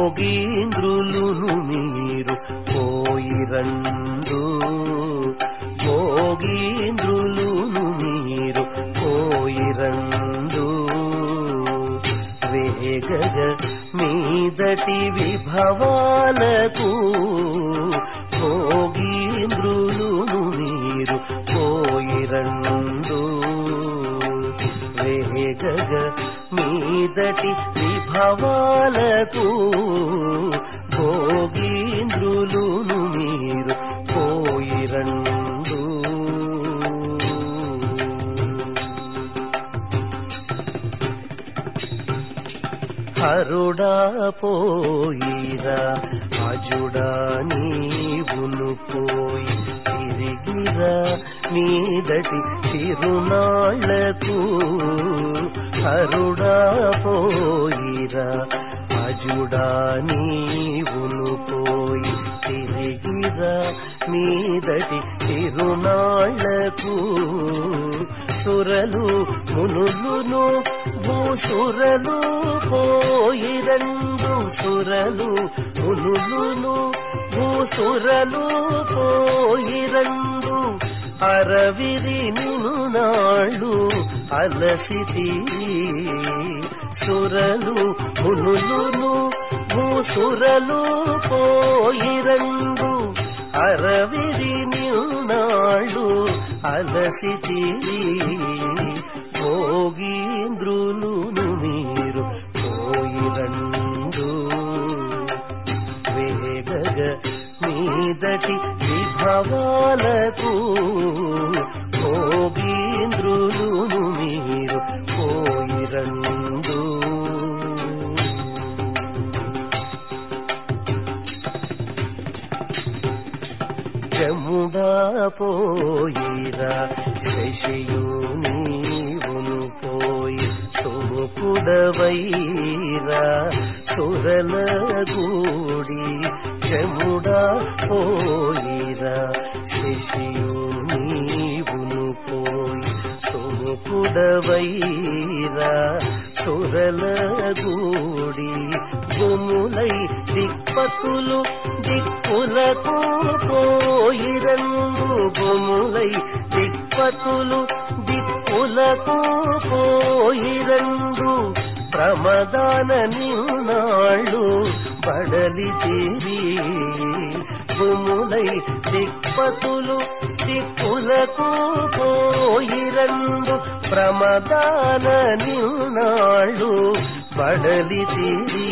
భోగీంద్రులును మీరు పోయిరండు భోగీంద్రులును మీరు పోయిరండు వేగగ మీదటి విభవాలకు భోగీంద్రులును మీరు పోయిరండు వేగగ మీదటి విభవాలకు భోగీంద్రులును మీరు పోయిరండు హరుడా పోయిరా అజుడా నీవును పోయి తిరిగిరా మీదటి తిరునాళ్లకు హరుడా పోయిరా అజుడా నీవును పోయి తిరిగిరా మీదటి తిరునాళ్లకు సురలు మునులును భూసురలు పోయిరండు సురలు మునులును భూసురలు పోయిరండు అరవిరి నిను నాళ్ళు అలసితి సురలు మునులును భూసురలు పోయిరండు అరవిరి నాళ్ళు అలసితి భోగీంద్రులును మీరు పోయిరండు వేగగ మీదటి విభవాలకు భోగీంద్రులును మీరు పోయిరండు జముడా పోయిరా శశియు నీవును పోయి సోకుడవైరా సురల గూడి జముడా పోయిరా శశియు నీవును పోయి సోకుడవైరా సురల గూడి గుములై దిక్పతులు దిక్కులకు పోయిరండు గుములై దిక్పతులు దిక్కులకు పోయిరండు ప్రమదాన నిన్నాళ్ళు బడలి తీరి గుములై దిక్పతులు దిక్కులకు పోయిరండు ప్రమదాన నిన్నాళ్ళు బడలి తీరి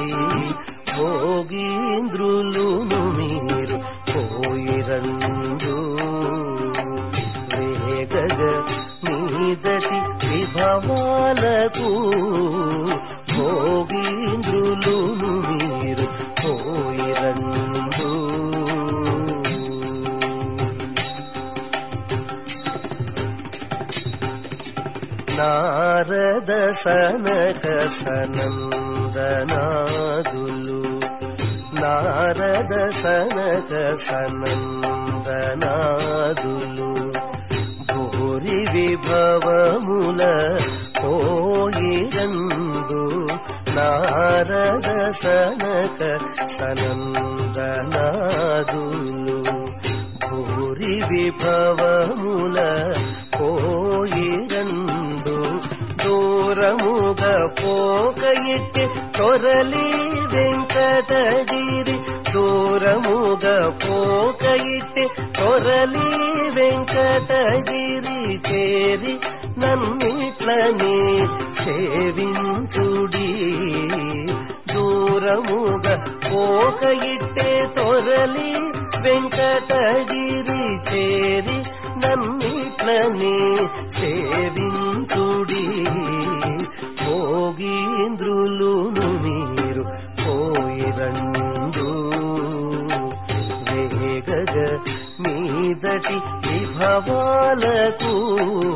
భోగీంద్రులును మీరు పోయిరండు వేగగ మీదటి విభవాలకు భోగీంద్రులును మీరు పోయిరండు నారద సనక సనందనాదులు నారద సనక సనందనాదులు భూరి విభవముల పోయిరందు నారద సనక సనందనాదులు భూరి విభవముల పోయిరండు దూరముగా పోక ఇట్టి తొరలి వెంకటగిరి దూరముగా పోక ఇట్టి తొరలి వెంకటగిరి చేరి నన్నిట్లని సేవించుడి దూరముగా పోక ఇట్టే తొరలి వెంకటగిరి చేరి నన్నిట్లని సేవించుడి భోగీంద్రులును మీరు పోయిరండు వేగగ మీదటి విభవాలకు